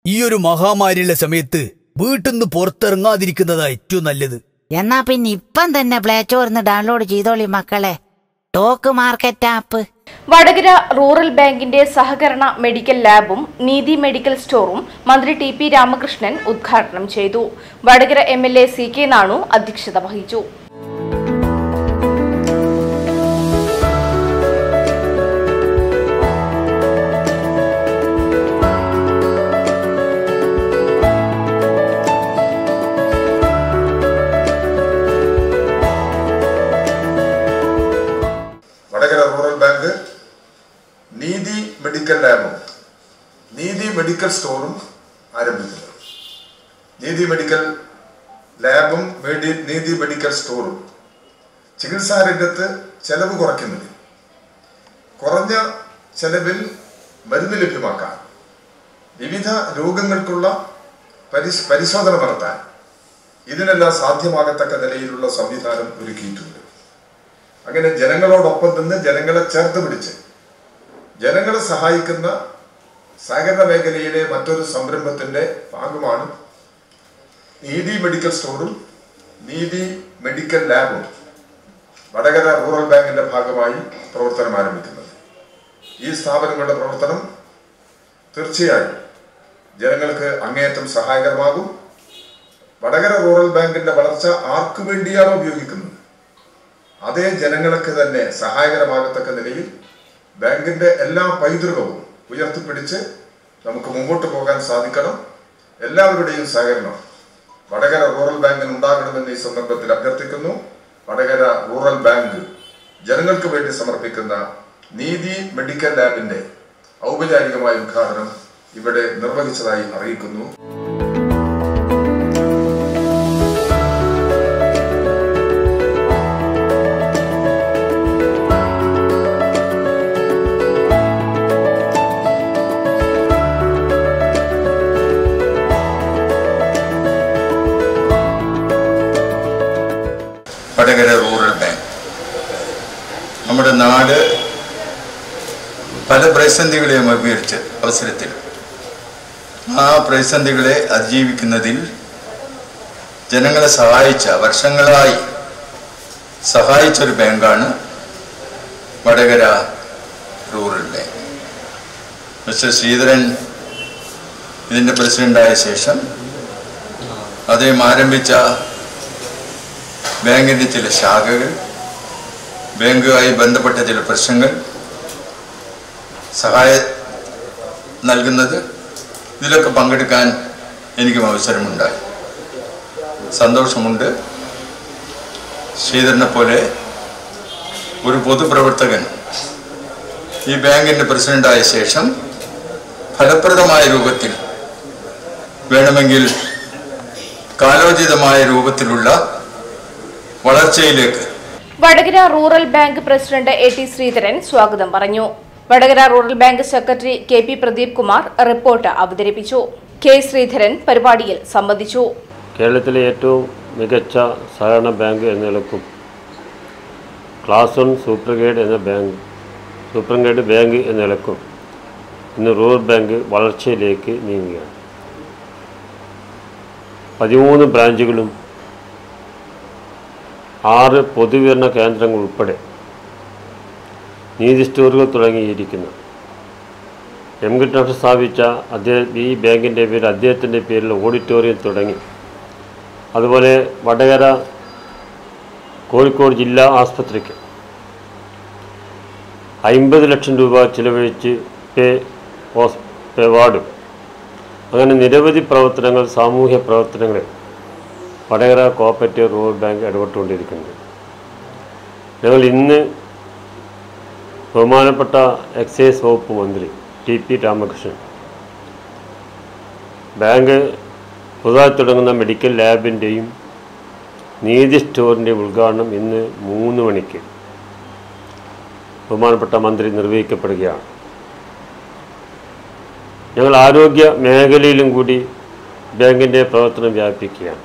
ഈ ഒരു മഹാമാരിയുള്ള സമയത്ത് വീട്ടിൽ നിന്ന് പുറത്തിറങ്ങാതിരിക്കുന്നതാ ഏറ്റവും നല്ലത് എന്നാ പിന്നെ ഇപ്പം തന്നെ പ്ലേ സ്റ്റോറിന്ന് ഡൗൺലോഡ് ചെയ്തോളി മക്കളെ talk market app Vadakara rural ബാങ്കിന്റെ സഹകരണ മെഡിക്കൽ ലാബും നീതി മെഡിക്കൽ സ്റ്റോറും മന്ത്രി ടി പി രാമകൃഷ്ണൻ ഉദ്ഘാടനം ചെയ്തു Vadakara M L A C K Nanu അധ്യക്ഷത വഹിച്ചു Vadakara rural bank Neethi medical ലാബും നീതി മെഡിക്കൽ സ്റ്റോറും ആരംഭിക്കുന്നത് നീതി മെഡിക്കൽ ലാബും മെഡി- നീതി മെഡിക്കൽ സ്റ്റോറും ചികിത്സാ രംഗത്ത് ചെലവ് കുറയ്ക്കുന്നതിൽ കുറഞ്ഞ ചെലവിൽ മരുന്ന് ലഭ്യമാക്കാൻ വിവിധ രോഗങ്ങൾക്കുള്ള പരിശ് പരിശോധന നടത്താൻ ഇതിനെല്ലാം സാധ്യമാകത്തക്ക നിലയിലുള്ള സംവിധാനം ഒരുക്കിയിട്ടുണ്ട് അങ്ങനെ ജനങ്ങളോടൊപ്പം നിന്ന് ജനങ്ങളെ ചേർത്ത് പിടിച്ച് ജനങ്ങളെ സഹായിക്കുന്ന സഹകരണ മേഖലയിലെ മറ്റൊരു സംരംഭത്തിന്റെ ഭാഗമാണ് നീതി മെഡിക്കൽ സ്റ്റോറും നീതി മെഡിക്കൽ ലാബും വടകര റൂറൽ ബാങ്കിന്റെ ഭാഗമായി പ്രവർത്തനം ആരംഭിക്കുന്നത് ഈ സ്ഥാപനങ്ങളുടെ പ്രവർത്തനം തീർച്ചയായും ജനങ്ങൾക്ക് അങ്ങേയറ്റം സഹായകരമാകും വടകര റൂറൽ ബാങ്കിന്റെ വളർച്ച ആർക്കു വേണ്ടിയാണോ ഉപയോഗിക്കുന്നത് അതേ ജനങ്ങൾക്ക് തന്നെ സഹായകരമാകത്തക്ക നിലയിൽ ബാങ്കിന്റെ എല്ലാ പൈതൃകവും ഉയർത്തിപ്പിടിച്ച് നമുക്ക് മുമ്പോട്ട് പോകാൻ സാധിക്കണം എല്ലാവരുടെയും സഹകരണം വടകര റൂറൽ ബാങ്കിന് ഉണ്ടാകണമെന്ന് ഈ സന്ദർഭത്തിൽ അഭ്യർത്ഥിക്കുന്നു വടകര റൂറൽ ബാങ്ക് ജനങ്ങൾക്ക് വേണ്ടി സമർപ്പിക്കുന്ന നീതി മെഡിക്കൽ ലാബിന്റെ ഔപചാരികമായ ഉദ്ഘാടനം ഇവിടെ നിർവഹിച്ചതായി അറിയിക്കുന്നു വടകര റൂറൽ ബാങ്ക് നമ്മുടെ നാട് പല പ്രതിസന്ധികളെയും അഭിമുഖീകരിച്ച അവസരത്തിൽ ആ പ്രതിസന്ധികളെ അതിജീവിക്കുന്നതിൽ ജനങ്ങളെ സഹായിച്ച വർഷങ്ങളായി സഹായിച്ച ഒരു ബാങ്കാണ് Vadakara rural bank mister Sreedharan ഇതിൻ്റെ പ്രസിഡൻ്റായ ശേഷം അദ്ദേഹം ആരംഭിച്ച ബാങ്കിൻ്റെ ചില ശാഖകൾ ബാങ്കുമായി ബന്ധപ്പെട്ട ചില പ്രശ്നങ്ങൾ സഹായം നൽകുന്നത് ഇതിലൊക്കെ പങ്കെടുക്കാൻ എനിക്കും അവസരമുണ്ടായി സന്തോഷമുണ്ട് ശ്രീധരനെ പോലെ ഒരു പൊതുപ്രവർത്തകൻ ഈ ബാങ്കിൻ്റെ പ്രസിഡൻ്റായ ശേഷം ഫലപ്രദമായ രൂപത്തിൽ വേണമെങ്കിൽ കാലോചിതമായ രൂപത്തിലുള്ള വളർച്ചയിലേക്ക് Vadakara rural bank president A T Sreedharan സ്വാഗതം പറഞ്ഞു Vadakara rural bank secretary K P Pradeep Kumar report അവതരിപ്പിച്ചു കെ ശ്രീധരൻ പരിപാടിയിൽ സംബന്ധിച്ചു കേരളത്തിലെ ഏറ്റവും മികച്ച സഹകരണ ബാങ്ക് എന്ന നിലക്കും ക്ലാസ് വൺ സൂപ്പർ ഗ്രേഡ് എന്ന ബാങ്ക് സൂപ്പർ ഗ്രേഡ് ബാങ്ക് എന്ന നിലക്കും ഇന്ന് റൂറൽ ബാങ്ക് വളർച്ചയിലേക്ക് നീങ്ങുകയാണ് പതിമൂന്ന് ബ്രാഞ്ചുകളും ആറ് പൊതുവിതരണ കേന്ദ്രങ്ങൾ ഉൾപ്പെടെ നീതി സ്റ്റോറുകൾ തുടങ്ങിയിരിക്കുന്നു എം കൃഷ്ണൻ സ്ഥാപിച്ച അദ്ദേഹം ഈ ബാങ്കിൻ്റെ പേര് അദ്ദേഹത്തിൻ്റെ പേരിൽ ഓഡിറ്റോറിയം തുടങ്ങി അതുപോലെ വടകര കോഴിക്കോട് ജില്ലാ ആസ്പത്രിക്ക് അമ്പത് ലക്ഷം രൂപ ചിലവഴിച്ച് പേ ഹോസ് പേ വാർഡും അങ്ങനെ നിരവധി പ്രവർത്തനങ്ങൾ സാമൂഹ്യ പ്രവർത്തനങ്ങൾ വടകര കോപ്പറേറ്റീവ് റൂറൽ ബാങ്ക് ഇടപെട്ടുകൊണ്ടിരിക്കുന്നത് ഞങ്ങൾ ഇന്ന് ബഹുമാനപ്പെട്ട എക്സൈസ് വകുപ്പ് മന്ത്രി ടി പി രാമകൃഷ്ണൻ ബാങ്ക് പുതുതായി തുടങ്ങുന്ന മെഡിക്കൽ ലാബിൻ്റെയും നീതി സ്റ്റോറിൻ്റെയും ഉദ്ഘാടനം ഇന്ന് മൂന്ന് മണിക്ക് ബഹുമാനപ്പെട്ട മന്ത്രി നിർവഹിക്കപ്പെടുകയാണ് ഞങ്ങൾ ആരോഗ്യ മേഖലയിലും കൂടി ബാങ്കിൻ്റെ പ്രവർത്തനം വ്യാപിപ്പിക്കുകയാണ്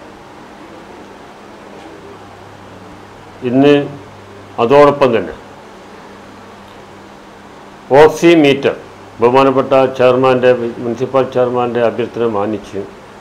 ഇന്ന് അതോടൊപ്പം തന്നെ ഓക്സിമീറ്റർ ബഹുമാനപ്പെട്ട ചെയർമാൻ്റെ മുനിസിപ്പൽ ചെയർമാൻ്റെ അഭ്യർത്ഥന മാനിച്ച്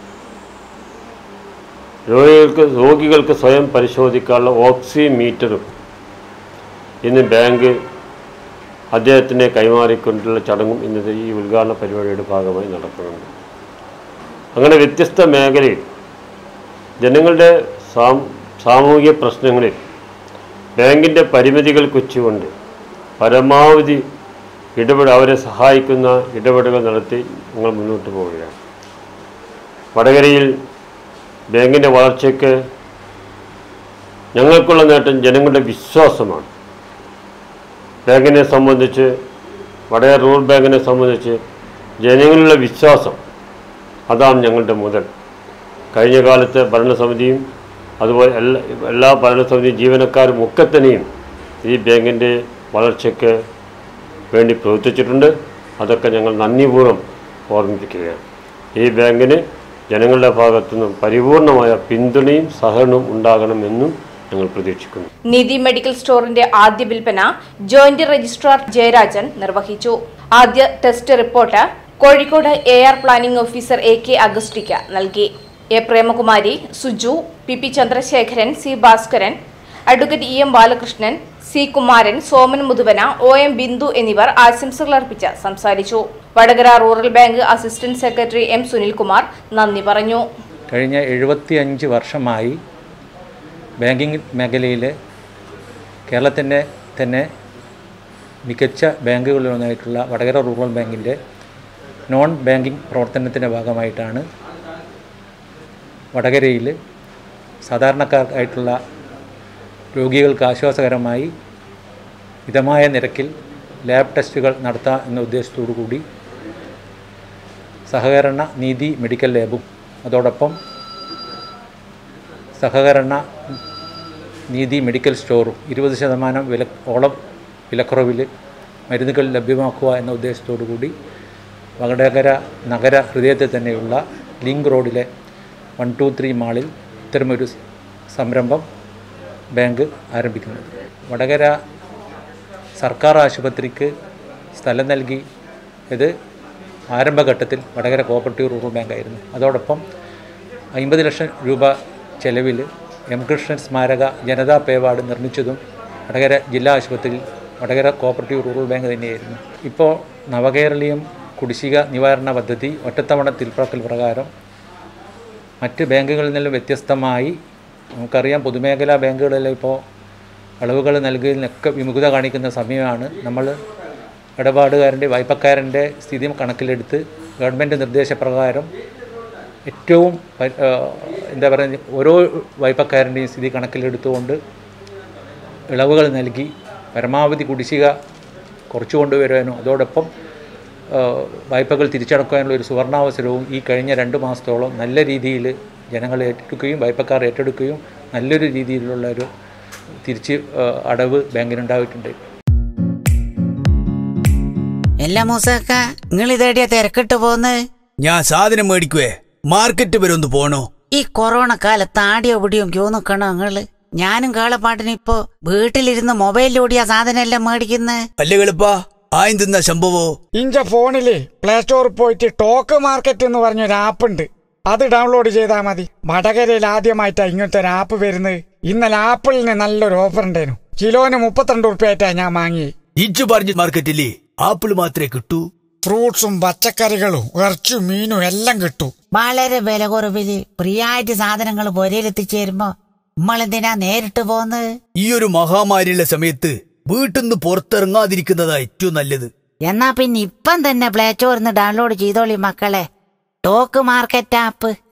രോഗികൾക്ക് രോഗികൾക്ക് സ്വയം പരിശോധിക്കാനുള്ള ഓക്സിമീറ്ററും ഇന്ന് ബാങ്ക് അദ്ദേഹത്തിനെ കൈമാറിക്കൊണ്ടുള്ള ചടങ്ങും ഇന്നത്തെ ഈ ഉദ്ഘാടന പരിപാടിയുടെ ഭാഗമായി നടക്കുന്നുണ്ട് അങ്ങനെ വ്യത്യസ്ത മേഖലയിൽ ജനങ്ങളുടെ സാം സാമൂഹിക പ്രശ്നങ്ങളിൽ ബാങ്കിൻ്റെ പരിമിതികൾ കൊച്ചുകൊണ്ട് പരമാവധി ഇടപെട അവരെ സഹായിക്കുന്ന ഇടപെടലുകൾ നടത്തി ഞങ്ങൾ മുന്നോട്ട് പോവുകയാണ് വടകരയിൽ ബാങ്കിൻ്റെ വളർച്ചയ്ക്ക് ഞങ്ങൾക്കുള്ള നേട്ടം ജനങ്ങളുടെ വിശ്വാസമാണ് ബാങ്കിനെ സംബന്ധിച്ച് വടകര റൂറൽ ബാങ്കിനെ സംബന്ധിച്ച് ജനങ്ങളിലുള്ള വിശ്വാസം അതാണ് ഞങ്ങളുടെ മുതൽ കഴിഞ്ഞ കാലത്തെ ഭരണസമിതിയും അതുപോലെ എല്ലാ എല്ലാ ഭരണസമിതി ജീവനക്കാരും ഒക്കെ തന്നെയും ഈ ബാങ്കിൻ്റെ വളർച്ചയ്ക്ക് വേണ്ടി പ്രവർത്തിച്ചിട്ടുണ്ട് അതൊക്കെ ഞങ്ങൾ നന്ദിപൂർവ്വം ഓർമ്മിപ്പിക്കുകയാണ് ഈ ബാങ്കിന് ജനങ്ങളുടെ ഭാഗത്തുനിന്നും പരിപൂർണമായ പിന്തുണയും സഹകരണവും ഉണ്ടാകണമെന്നും ഞങ്ങൾ പ്രതീക്ഷിക്കുന്നു നീതി മെഡിക്കൽ സ്റ്റോറിന്റെ ആദ്യ വിൽപ്പന ജോയിന്റ് രജിസ്ട്രാർ ജയരാജൻ നിർവഹിച്ചു ആദ്യ test report Kozhikode A R planning officer A K അഗസ്റ്റിക്ക നൽകി A Premakumari Suju P P Chandrasekharan C Bhaskaran advocate E M Balakrishnan C Kumaran Soman Muthuvana O M Bindu എന്നിവർ ആശംസകൾ അർപ്പിച്ച് സംസാരിച്ചു Vadakara rural bank assistant secretary M Sunilkumar നന്ദി പറഞ്ഞു കഴിഞ്ഞ എഴുപത്തിയഞ്ച് വർഷമായി ബാങ്കിങ് മേഖലയിൽ കേരളത്തിൻ്റെ തന്നെ മികച്ച ബാങ്കുകളിലൊന്നായിട്ടുള്ള വടകര റൂറൽ ബാങ്കിൻ്റെ നോൺ ബാങ്കിങ് പ്രവർത്തനത്തിൻ്റെ ഭാഗമായിട്ടാണ് വടകരയിൽ സാധാരണക്കാർക്കായിട്ടുള്ള രോഗികൾക്ക് ആശ്വാസകരമായി മിതമായ നിരക്കിൽ ലാബ് ടെസ്റ്റുകൾ നടത്താം എന്ന ഉദ്ദേശത്തോടു കൂടി സഹകരണ നീതി മെഡിക്കൽ ലാബും അതോടൊപ്പം സഹകരണ നീതി മെഡിക്കൽ സ്റ്റോറും ഇരുപത് ശതമാനം വില ഓളം വിലക്കുറവിൽ മരുന്നുകൾ ലഭ്യമാക്കുക എന്ന ഉദ്ദേശത്തോടു കൂടി വടകര നഗര ഹൃദയത്തിൽ തന്നെയുള്ള ലിങ്ക് റോഡിലെ വൺ ടു ത്രീ മാളിൽ ഇത്തരമൊരു സംരംഭം ബാങ്ക് ആരംഭിക്കുന്നത് വടകര സർക്കാർ ആശുപത്രിക്ക് സ്ഥലം നൽകി ഇത് ആരംഭഘട്ടത്തിൽ വടകര കോപ്പറേറ്റീവ് റൂറൽ ബാങ്കായിരുന്നു അതോടൊപ്പം അമ്പത് ലക്ഷം രൂപ ചെലവിൽ എം കൃഷ്ണൻ സ്മാരക ജനതാ പേവാർഡ് നിർമ്മിച്ചതും വടകര ജില്ലാ ആശുപത്രിയിൽ വടകര കോപ്പറേറ്റീവ് റൂറൽ ബാങ്ക് തന്നെയായിരുന്നു ഇപ്പോൾ നവകേരളീയം കുടിശ്ശിക നിവാരണ പദ്ധതി ഒറ്റത്തവണ തിൽപ്പാക്കൽ പ്രകാരം മറ്റ് ബാങ്കുകളിൽ നിന്നും വ്യത്യസ്തമായി നമുക്കറിയാം പൊതുമേഖലാ ബാങ്കുകളിൽ ഇപ്പോൾ അളവുകൾ നൽകുന്നതിനൊക്കെ വിമുഖത കാണിക്കുന്ന സമയമാണ് നമ്മൾ ഇടപാടുകാരൻ്റെ വായ്പക്കാരൻ്റെ സ്ഥിതി കണക്കിലെടുത്ത് ഗവൺമെൻറ് നിർദ്ദേശപ്രകാരം ഏറ്റവും പ- ആ, എന്താ പറയുക ഓരോ വായ്പക്കാരൻ്റെയും സ്ഥിതി കണക്കിലെടുത്തുകൊണ്ട് ഇളവുകൾ നൽകി പരമാവധി കുടിശ്ശിക കുറച്ചു കൊണ്ടുവരുവാനും അതോടൊപ്പം ആ, വായ്പകൾ തിരിച്ചടക്കാനുള്ള ഒരു സുവർണാവസരവും ഈ കഴിഞ്ഞ രണ്ട് മാസത്തോളം നല്ല രീതിയിൽ ജനങ്ങൾ ഏറ്റെടുക്കുകയും വായ്പക്കാർ ഏറ്റെടുക്കുകയും നല്ലൊരു രീതിയിലുള്ള ഒരു തിരിച്ച് ആ, അടവ് ബാങ്കിനുണ്ടായിട്ടുണ്ട് എല്ലാ മൂസക്ക നിങ്ങൾ ഇതേടിയ തിരക്കിട്ട് പോന്ന് ഞാൻ സാധനം മേടിക്കുവേ മാർക്കറ്റ് വരെ ഒന്ന് പോണോ ഈ കൊറോണ കാലത്ത് ആടിയോ പിടിയോ ക്യൂ നിക്കണോ നിങ്ങള് ഞാനും കാളപ്പാട്ടിന് ഇപ്പൊ വീട്ടിലിരുന്ന് മൊബൈലിലൂടിയാ സാധനം എല്ലാം മേടിക്കുന്നത് അല്ലേ കളിപ്പാ ആയും തിന്ന സംഭവോ ഇഞ്ച ഫോണില് പ്ലേ സ്റ്റോറിൽ പോയിട്ട് ടോക്ക് മാർക്കറ്റ് എന്ന് പറഞ്ഞൊരു ആപ്പ് ഉണ്ട് അത് ഡൗൺലോഡ് ചെയ്താൽ മതി വടകരയിൽ ആദ്യമായിട്ടാ ഇങ്ങനത്തെ ഒരു ആപ്പ് വരുന്നത് ഇന്നലെ ആപ്പിളിന് നല്ലൊരു ഓഫർ ഉണ്ടായിരുന്നു കിലോന് മുപ്പത്തിരണ്ട് ഉറുപ്പ്യായിട്ടാ ഞാൻ വാങ്ങി ഇജ്ജ് പറഞ്ഞ മാർക്കറ്റില്ലേ ആപ്പിൾ മാത്രമേ കിട്ടൂ ഫ്രൂട്ട്സും പച്ചക്കറികളും ഇറച്ചും മീനും എല്ലാം കിട്ടും വളരെ വില കുറവില് ഫ്രീയായിട്ട് സാധനങ്ങൾ പൊരയിലെത്തിച്ചേരുമ്പോ നമ്മളെന്തിനാ നേരിട്ട് പോന്ന് ഈ ഒരു മഹാമാരിയുള്ള സമയത്ത് വീട്ടിൽ നിന്ന് പുറത്തിറങ്ങാതിരിക്കുന്നതാ ഏറ്റവും നല്ലത് എന്നാ പിന്നെ ഇപ്പം തന്നെ പ്ലേ സ്റ്റോറിന്ന് ഡൗൺലോഡ് ചെയ്തോളി മക്കളെ ടോക്ക് മാർക്കറ്റ് ആപ്പ്